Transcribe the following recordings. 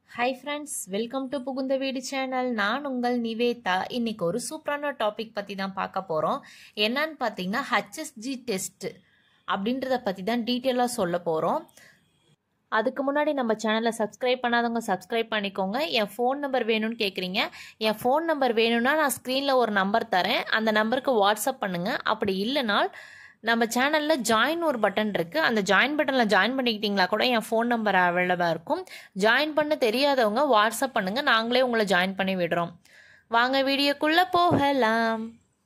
hi friends welcome to புகுந்த வீடு channel நான் உங்கள் நிவேதா இன்னைக்கு ஒரு சூப்பரான டாபிக் பற்றி தான் பார்க்க போகிறோம் என்னன்னு பார்த்தீங்கன்னா ஹச்எஸ்ஜி டெஸ்ட் அப்படின்றத பற்றி தான் டீட்டெயிலாக சொல்ல போகிறோம் அதுக்கு முன்னாடி நம்ம சேனலை சப்ஸ்கிரைப் பண்ணாதவங்க சப்ஸ்கிரைப் பண்ணிக்கோங்க என் ஃபோன் நம்பர் வேணும்னு கேட்குறீங்க என் ஃபோன் நம்பர் வேணும்னா நான் ஸ்க்ரீனில் ஒரு நம்பர் தரேன் அந்த நம்பருக்கு வாட்ஸ்அப் பண்ணுங்கள் அப்படி இல்லைனால் நம்ம சேனலில் ஜாயின் ஒரு பட்டன் இருக்குது அந்த ஜாயின் பட்டனில் ஜாயின் பண்ணிக்கிட்டிங்களா கூட என் ஃபோன் நம்பர் அவைலபிளாக இருக்கும் ஜாயின் பண்ண தெரியாதவங்க வாட்ஸ்அப் பண்ணுங்கள் நாங்களே உங்களை ஜாயின் பண்ணி விடுறோம் வாங்க வீடியோக்குள்ளே போகலாம்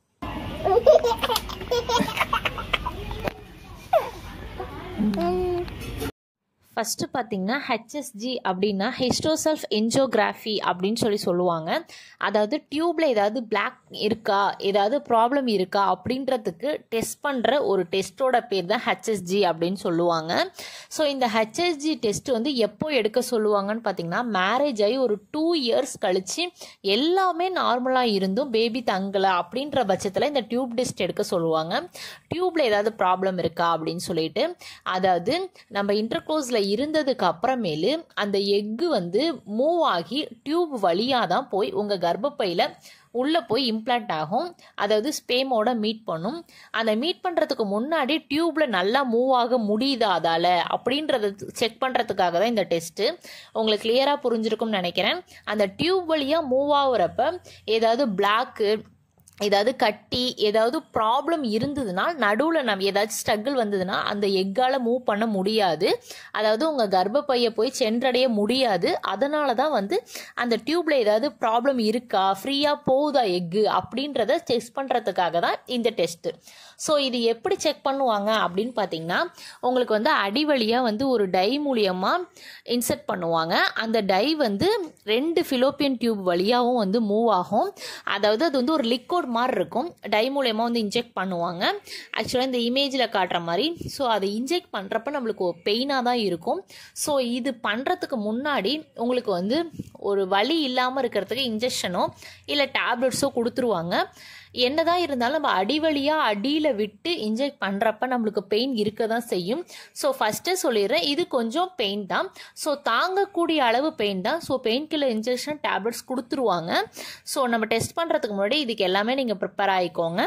ஃபஸ்ட்டு பார்த்தீங்கன்னா ஹெச்எஸ்ஜி அப்படின்னா ஹிஸ்டோசெல்ஃப் என்ஜோகிராஃபி அப்படின்னு சொல்லி சொல்லுவாங்க அதாவது டியூப்பில் ஏதாவது பிளாக் இருக்கா ஏதாவது ப்ராப்ளம் இருக்கா அப்படின்றதுக்கு டெஸ்ட் பண்ணுற ஒரு டெஸ்ட்டோட பேர் தான் ஹெச்எஸ்ஜி அப்படின்னு சொல்லுவாங்க ஸோ இந்த ஹெச்எஸ்ஜி டெஸ்ட் வந்து எப்போ எடுக்க சொல்லுவாங்கன்னு பார்த்தீங்கன்னா மேரேஜ் ஆகி ஒரு டூ இயர்ஸ் கழித்து எல்லாமே நார்மலாக இருந்தும் பேபி தங்கலை அப்படின்ற பட்சத்தில் இந்த டியூப் டெஸ்ட் எடுக்க சொல்லுவாங்க டியூப்பில் ஏதாவது ப்ராப்ளம் இருக்கா அப்படின்னு சொல்லிட்டு அதாவது நம்ம இன்டர்கோர்ஸில் இருந்ததுக்கு அப்புறமேலு அந்த எக்கு வந்து மூவ் ஆகி டியூப் வழியாக தான் போய் உங்கள் கர்ப்பப்பையில் உள்ளே போய் இம்ப்ளான்ட் ஆகும் அதாவது ஸ்பேமோட மீட் பண்ணும் அந்த மீட் பண்ணுறதுக்கு முன்னாடி டியூப்பில் நல்லா மூவ் ஆக முடியுதா அதால் அப்படின்றத செக் பண்ணுறதுக்காக தான் இந்த டெஸ்ட்டு உங்களுக்கு கிளியராக புரிஞ்சிருக்கும்னு நினைக்கிறேன் அந்த டியூப் வழியாக மூவ் ஆகுறப்ப ஏதாவது பிளாக்கு ஏதாவது கட்டி ஏதாவது ப்ராப்ளம் இருந்ததுன்னா நடுவில் நம்ம ஏதாச்சும் ஸ்ட்ரகிள் வந்ததுன்னா அந்த எக்கால் மூவ் பண்ண முடியாது அதாவது உங்கள் கர்ப்பப்பையை போய் சென்றடைய முடியாது அதனால தான் வந்து அந்த டியூப்பில் ஏதாவது ப்ராப்ளம் இருக்கா ஃப்ரீயாக போகுதா எக்கு அப்படின்றத டெஸ்ட் பண்ணுறதுக்காக தான் இந்த டெஸ்ட்டு ஸோ இது எப்படி செக் பண்ணுவாங்க அப்படின்னு பார்த்தீங்கன்னா உங்களுக்கு வந்து அடிவழியாக வந்து ஒரு டை மூலியமாக இன்செர்ட் பண்ணுவாங்க அந்த டை வந்து ரெண்டு ஃபிலோப்பியன் டியூப் வழியாகவும் வந்து மூவ் ஆகும் அதாவது அது வந்து ஒரு லிக்விட் மாதிரி இருக்கும் டை மூலயமா வந்து இன்ஜெக்ட் பண்ணுவாங்க ஆக்சுவலாக இந்த இமேஜில் காட்டுற மாதிரி ஸோ அதை இன்ஜெக்ட் பண்ணுறப்ப நம்மளுக்கு பெயினாக தான் இருக்கும் ஸோ இது பண்ணுறதுக்கு முன்னாடி உங்களுக்கு வந்து ஒரு வலி இல்லாமல் இருக்கிறதுக்கு இன்ஜெக்ஷனோ இல்லை டேப்லெட்ஸோ கொடுத்துருவாங்க என்னதான் இருந்தாலும் நம்ம அடிவழியாக அடியில் விட்டு இன்ஜெக்ட் பண்ணுறப்ப நம்மளுக்கு பெயின் இருக்க தான் செய்யும் ஸோ ஃபஸ்ட்டே சொல்லிடுறேன் இது கொஞ்சம் பெயின் தான் ஸோ தாங்கக்கூடிய அளவு பெயின் தான் so pain killer injection tablets கொடுத்துருவாங்க ஸோ நம்ம டெஸ்ட் பண்ணுறதுக்கு முன்னாடி இதுக்கு எல்லாமே நீங்கள் ப்ரிப்பேர் ஆகிக்கோங்க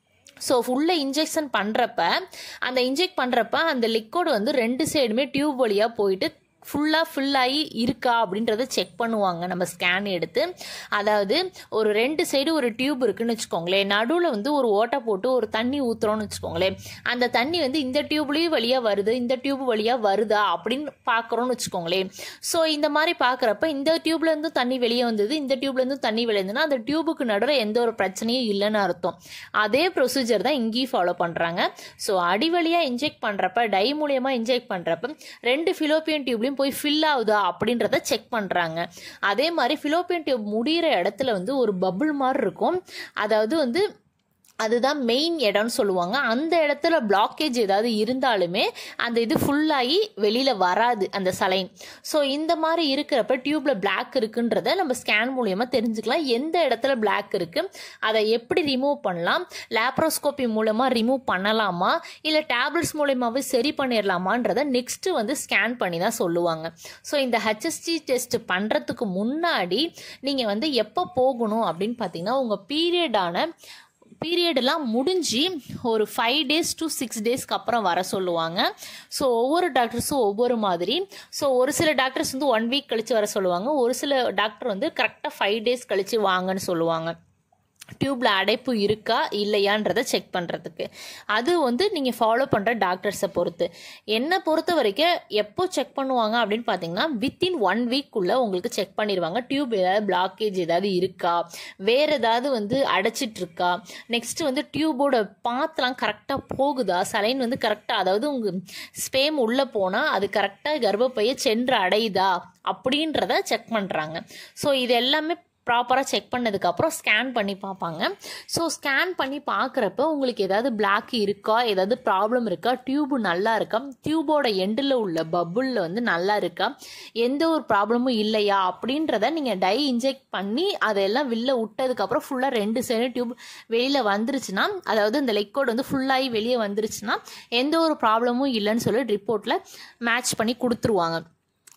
ஸோ ஃபுல்லாக இன்ஜெக்ஷன் பண்ணுறப்ப அந்த இன்ஜெக்ட் பண்ணுறப்ப அந்த லிக்விட் வந்து ரெண்டு சைடுமே டியூப் வழியாக போயிட்டு ஃபுல்லாக ஃபில்லாகி இருக்கா அப்படின்றத செக் பண்ணுவாங்க நம்ம ஸ்கேன் எடுத்து அதாவது ஒரு ரெண்டு சைடு ஒரு டியூப் இருக்குன்னு வச்சுக்கோங்களேன் நடுவில் வந்து ஒரு ஓட்டை போட்டு ஒரு தண்ணி ஊற்றுறோன்னு வச்சுக்கோங்களேன் அந்த தண்ணி வந்து இந்த டியூப்லேயும் வழியாக வருது இந்த டியூப் வழியாக வருதா அப்படின்னு பார்க்குறோன்னு வச்சுக்கோங்களேன் ஸோ இந்த மாதிரி பார்க்குறப்ப இந்த டியூப்லேருந்து தண்ணி வெளியே வந்தது இந்த டியூப்லேருந்து தண்ணி வெளியே வந்ததுன்னா அந்த டியூபுக்கு நடுவில் எந்த ஒரு பிரச்சனையும் இல்லைன்னு அர்த்தம் அதே ப்ரொசீஜர் தான் இங்கேயும் ஃபாலோ பண்ணுறாங்க ஸோ அடி வழியாக இன்ஜெக்ட் பண்ணுறப்ப டை மூலியமாக இன்ஜெக்ட் பண்ணுறப்ப ரெண்டு ஃபிலோப்பியன் டியூப்லையும் போய் ஃபில் ஆகுதா அப்படின்றத செக் பண்ணுறாங்க அதே மாதிரி ஃபிலோப்பியன் டியூப் முடிகிற இடத்துல வந்து ஒரு பபுள் மாதிரி இருக்கும் அதாவது வந்து அதுதான் மெயின் இடம்னு சொல்லுவாங்க அந்த இடத்துல பிளாக்கேஜ் ஏதாவது இருந்தாலுமே அந்த இது ஃபுல்லாகி வெளியில் வராது அந்த சலைன் ஸோ இந்த மாதிரி இருக்கிறப்ப டியூப்பில் பிளாக் இருக்குன்றத நம்ம ஸ்கேன் மூலியமாக தெரிஞ்சுக்கலாம் எந்த இடத்துல பிளாக் இருக்குது அதை எப்படி ரிமூவ் பண்ணலாம் லேப்ரோஸ்கோப்பி மூலமாக ரிமூவ் பண்ணலாமா இல்லை டேப்லெட்ஸ் மூலயமாவே சரி பண்ணிடலாமான்றத நெக்ஸ்ட்டு வந்து ஸ்கேன் பண்ணி தான் சொல்லுவாங்க ஸோ இந்த ஹெச்எஸ்டி டெஸ்ட் பண்ணுறதுக்கு முன்னாடி நீங்கள் வந்து எப்போ போகணும் அப்படின்னு பார்த்தீங்கன்னா உங்கள் பீரியடான பீரியடெல்லாம் முடிஞ்சு ஒரு ஃபைவ் டேஸ் டு சிக்ஸ் டேஸ்க்கு அப்புறம் வர சொல்லுவாங்க ஸோ ஒவ்வொரு டாக்டர்ஸும் ஒவ்வொரு மாதிரி ஸோ ஒரு சில டாக்டர்ஸ் வந்து ஒன் வீக் கழித்து வர சொல்லுவாங்க ஒரு சில டாக்டர் வந்து கரெக்டாக ஃபைவ் டேஸ் கழித்து வாங்கன்னு சொல்லுவாங்க டியூப்பில் அடைப்பு இருக்கா இல்லையான்றதை செக் பண்ணுறதுக்கு அது வந்து நீங்கள் ஃபாலோ பண்ணுற டாக்டர்ஸை பொறுத்து என்னை பொறுத்த வரைக்கும் எப்போ செக் பண்ணுவாங்க அப்படின்னு பார்த்தீங்கன்னா வித்தின் ஒன் வீக்குள்ளே உங்களுக்கு செக் பண்ணிடுவாங்க டியூப் ஏதாவது பிளாக்கேஜ் ஏதாவது இருக்கா வேறு ஏதாவது வந்து அடைச்சிட்ருக்கா நெக்ஸ்ட்டு வந்து டியூபோட பாத்தெலாம் கரெக்டாக போகுதா சலைன் வந்து கரெக்டாக அதாவது உங்கள் ஸ்பேம் உள்ளே போனால் அது கரெக்டாக கர்ப்பப்பையை சென்று அடையுதா அப்படின்றத செக் பண்ணுறாங்க ஸோ இது எல்லாமே ப்ராப்பராக செக் பண்ணதுக்கப்புறம் ஸ்கேன் பண்ணி பார்ப்பாங்க ஸோ ஸ்கேன் பண்ணி பார்க்குறப்ப உங்களுக்கு ஏதாவது பிளாக் இருக்கா ஏதாவது ப்ராப்ளம் இருக்கா டியூபு நல்லா இருக்கா டியூபோட எண்டில் உள்ள பபுளில் வந்து நல்லா இருக்கா எந்த ஒரு ப்ராப்ளமும் இல்லையா அப்படின்றத நீங்கள் டை இன்ஜெக்ட் பண்ணி அதெல்லாம் வெளில விட்டதுக்கப்புறம் ஃபுல்லாக ரெண்டு சைடு டியூப் வெளியில் வந்துருச்சுன்னா அதாவது இந்த லெக்கோடு வந்து ஃபுல்லாகி வெளியே வந்துருச்சுன்னா எந்த ஒரு ப்ராப்ளமும் இல்லைன்னு சொல்லி ரிப்போர்ட்டில் மேட்ச் பண்ணி கொடுத்துருவாங்க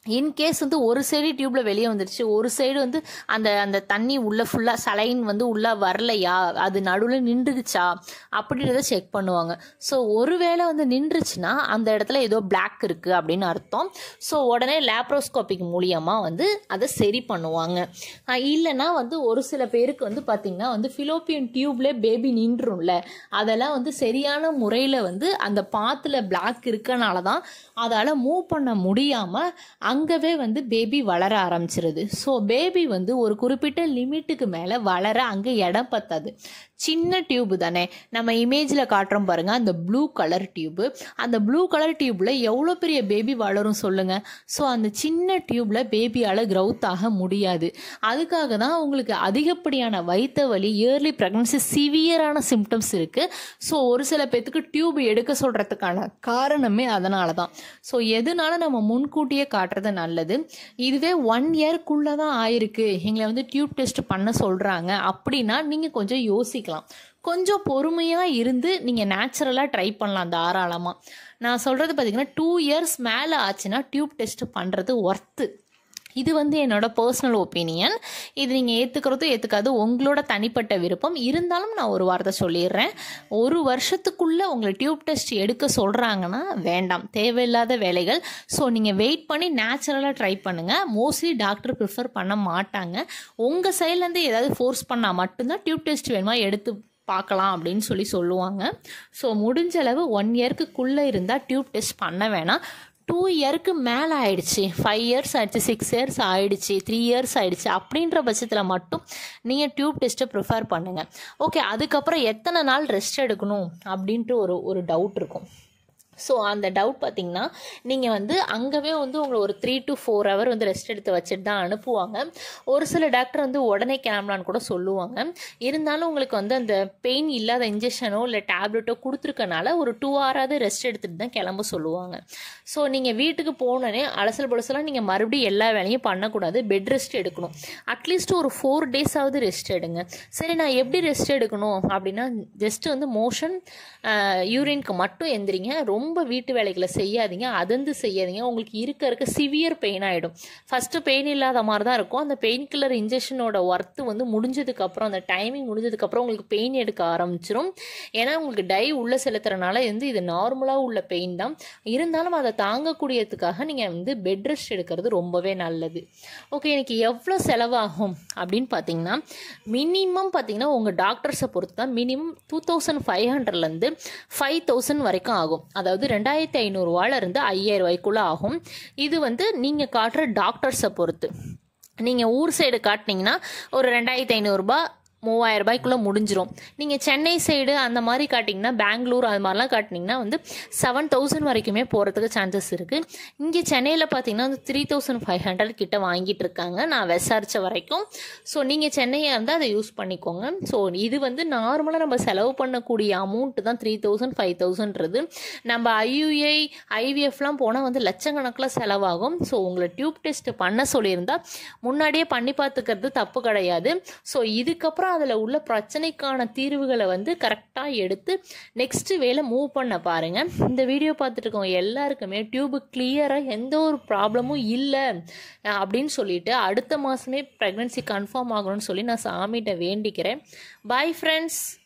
இன்கேஸ் வந்து ஒரு சைடு டியூப்ல வெளியே வந்துருச்சு ஒரு சைடு வந்து அந்த அந்த தண்ணி உள்ள ஃபுல்லாக சலைன் வந்து உள்ள வரலையா அது நடுவில் நின்றுச்சா அப்படின்றத செக் பண்ணுவாங்க ஸோ ஒருவேளை வந்து நின்றுச்சுன்னா அந்த இடத்துல ஏதோ பிளாக் இருக்குது அப்படின்னு அர்த்தம் ஸோ உடனே லேப்ரோஸ்கோபிக் மூலியமாக வந்து அதை சரி பண்ணுவாங்க ஆஹ் இல்லைன்னா வந்து ஒரு சில பேருக்கு வந்து பார்த்திங்கன்னா வந்து ஃபிலோப்பியன் டியூப்ல பேபி நின்றும்ல அதெல்லாம் வந்து சரியான முறையில் வந்து அந்த பாத்தில் பிளாக் இருக்கனால தான் அதால் மூவ் பண்ண முடியாமல் அங்கவே வந்து பேபி வளர ஆரம்பிச்சிருது ஸோ பேபி வந்து ஒரு குறிப்பிட்ட லிமிட்டுக்கு மேலே வளர அங்கே இடம் பத்தாது சின்ன டியூப் தானே நம்ம இமேஜில் காட்டுறோம் பாருங்க அந்த ப்ளூ கலர் டியூப்பு அந்த ப்ளூ கலர் டியூப்பில் எவ்வளோ பெரிய பேபி வளரும் சொல்லுங்க ஸோ அந்த சின்ன டியூப்பில் பேபியால் க்ரௌத் ஆக முடியாது அதுக்காக தான் உங்களுக்கு அதிகப்படியான வயிற்று வலி இயர்லி ப்ரெக்னன்சி சிவியரான சிம்டம்ஸ் இருக்குது ஸோ ஒரு சில பேத்துக்கு டியூப் எடுக்க சொல்கிறதுக்கான காரணமே அதனால தான் ஸோ எதுனால நம்ம முன்கூட்டியே காட்டுறது நல்லது இதுவே ஒன் இயர்க்குள்ளே தான் ஆயிருக்கு எங்களை வந்து டியூப் டெஸ்ட் பண்ண சொல்கிறாங்க அப்படின்னா நீங்கள் கொஞ்சம் யோசிக்கலாம் கொஞ்சம் பொறுமையாக இருந்து நீங்கள் நேச்சுரலாக ட்ரை பண்ணலாம் தாராளமாக நான் சொல்கிறது பார்த்தீங்கன்னா டூ இயர்ஸ் மேலே ஆச்சுன்னா டியூப் டெஸ்ட் பண்ணுறது ஒர்த்து இது வந்து என்னோட பர்சனல் ஒப்பீனியன் இது நீங்கள் ஏற்றுக்கிறதும் ஏற்றுக்காது உங்களோட தனிப்பட்ட விருப்பம் இருந்தாலும் நான் ஒரு வார்த்தை சொல்லிடுறேன் ஒரு வருஷத்துக்குள்ளே உங்களை டியூப் டெஸ்ட் எடுக்க சொல்கிறாங்கன்னா வேண்டாம் தேவையில்லாத வேலைகள் ஸோ நீங்கள் வெயிட் பண்ணி நேச்சுரலாக ட்ரை பண்ணுங்கள் மோஸ்ட்லி டாக்டர் ப்ரிஃபர் பண்ண மாட்டாங்க உங்கள் சைட்லேருந்து ஏதாவது ஃபோர்ஸ் பண்ணால் மட்டும்தான் டியூப் டெஸ்ட் வேணுமா எடுத்து பார்க்கலாம் அப்படின்னு சொல்லி சொல்லுவாங்க ஸோ முடிஞ்ச அளவு ஒன் இயர்க்குள்ளே இருந்தால் டியூப் டெஸ்ட் பண்ண வேணாம் டூ இயருக்கு மேலே ஆயிடுச்சு ஃபைவ் இயர்ஸ் ஆயிடுச்சு சிக்ஸ் இயர்ஸ் ஆயிடுச்சு த்ரீ இயர்ஸ் ஆயிடுச்சு அப்படின்ற பட்சத்தில் மட்டும் நீங்கள் டியூப் டெஸ்ட்டை ப்ரிஃபர் பண்ணுங்கள் ஓகே அதுக்கப்புறம் எத்தனை நாள் ரெஸ்ட் எடுக்கணும் அப்படின்ட்டு ஒரு ஒரு டவுட் இருக்கும் ஸோ அந்த டவுட் பார்த்தீங்கன்னா நீங்கள் வந்து அங்கவே வந்து உங்களை ஒரு த்ரீ டு ஃபோர் ஹவர் வந்து ரெஸ்ட் எடுத்து வச்சுட்டு தான் அனுப்புவாங்க ஒரு சில டாக்டர் வந்து உடனே கிளம்பலான்னு கூட சொல்லுவாங்க இருந்தாலும் உங்களுக்கு வந்து அந்த பெயின் இல்லாத இன்ஜெக்ஷனோ இல்லை டேப்லெட்டோ கொடுத்துருக்கனால ஒரு டூ ஹவராவது ரெஸ்ட் எடுத்துகிட்டு தான் கிளம்ப சொல்லுவாங்க ஸோ நீங்கள் வீட்டுக்கு போனோடனே அலசல் பலசலாக நீங்கள் மறுபடியும் எல்லா வேலையும் பண்ணக்கூடாது பெட் ரெஸ்ட் எடுக்கணும் அட்லீஸ்ட் ஒரு ஃபோர் டேஸாவது ரெஸ்ட் எடுங்க சரி நான் எப்படி ரெஸ்ட் எடுக்கணும் அப்படின்னா ஜஸ்ட் வந்து மோஷன் யூரின்க்கு மட்டும் எந்திரிங்க ரொம்ப வீட்டு வேலைகளை செய்யாதீங்க அதந்து செய்யாதீங்க உங்களுக்கு இருக்க இருக்க சிவியர் பெயின் ஆகிடும் ஃபஸ்ட்டு பெயின் இல்லாத மாதிரி தான் இருக்கும் அந்த பெயின் கில்லர் இன்ஜெக்ஷனோட ஒர்த்து வந்து முடிஞ்சதுக்கப்புறம் அந்த டைமிங் முடிஞ்சதுக்கப்புறம் உங்களுக்கு பெயின் எடுக்க ஆரம்பிச்சிரும் ஏன்னா உங்களுக்கு டை உள்ளே செலுத்துறதுனால வந்து இது நார்மலாக உள்ள பெயின் தான் இருந்தாலும் அதை தாங்கக்கூடியதுக்காக நீங்கள் வந்து பெட் ரெஸ்ட் எடுக்கிறது ரொம்பவே நல்லது ஓகே எனக்கு எவ்வளோ செலவாகும் அப்படின்னு பார்த்தீங்கன்னா மினிமம் பார்த்தீங்கன்னா உங்கள் டாக்டர்ஸை பொறுத்து தான் மினிமம் டூ தௌசண்ட் ஃபைவ் ஹண்ட்ரட்லேருந்து ஃபைவ் தௌசண்ட் வரைக்கும் ஆகும் அதாவது ரெண்டாயிரத்தி ஐநூறுரூவால இருந்து ஐயாயிரம் ரூபாய்க்குள்ளே ஆகும் இது வந்து நீங்கள் காட்டுற டாக்டர்ஸை பொறுத்து நீங்கள் ஊர் சைடு காட்டினீங்கன்னா ஒரு ரெண்டாயிரத்தி ஐநூறுரூபா மூவாயிரம் ரூபாய்க்குள்ளே முடிஞ்சிரும் நீங்கள் சென்னை சைடு அந்த மாதிரி காட்டிங்கன்னா பெங்களூர் அது மாதிரிலாம் காட்டினீங்கன்னா வந்து செவன் தௌசண்ட் வரைக்குமே போகிறதுக்கு சான்சஸ் இருக்குது இங்கே சென்னையில் பார்த்தீங்கன்னா வந்து த்ரீ தௌசண்ட் ஃபைவ் ஹண்ட்ரட் கிட்ட வாங்கிட்டு இருக்காங்க நான் விசாரித்த வரைக்கும் ஸோ நீங்கள் சென்னையாக இருந்தால் அதை யூஸ் பண்ணிக்கோங்க ஸோ இது வந்து நார்மலாக நம்ம செலவு பண்ணக்கூடிய அமௌண்ட்டு தான் த்ரீ தௌசண்ட் ஃபைவ் தௌசண்ட்றது நம்ம ஐயுஐ ஐவிஎஃப்லாம் போனால் வந்து லட்சக்கணக்கில் செலவாகும் ஸோ உங்களை டியூப் டெஸ்ட் பண்ண சொல்லியிருந்தா முன்னாடியே பண்ணி பார்த்துக்கிறது தப்பு கிடையாது ஸோ இதுக்கப்புறம் அதில் உள்ள பிரச்சனைக்கான தீர்வுகளை வந்து கரெக்டாக எடுத்து நெக்ஸ்ட் வேலை மூவ் பண்ண பாருங்க இந்த வீடியோ பார்த்துட்டு இருக்கவங்க எல்லாருக்குமே டியூபு கிளியராக எந்த ஒரு ப்ராப்ளமும் இல்லை அப்படின்னு சொல்லிட்டு அடுத்த மாதமே ப்ரெக்னன்சி கன்ஃபார்ம் ஆகணும்னு சொல்லி நான் சாமிகிட்ட வேண்டிக்கிறேன் பாய் ஃப்ரெண்ட்ஸ்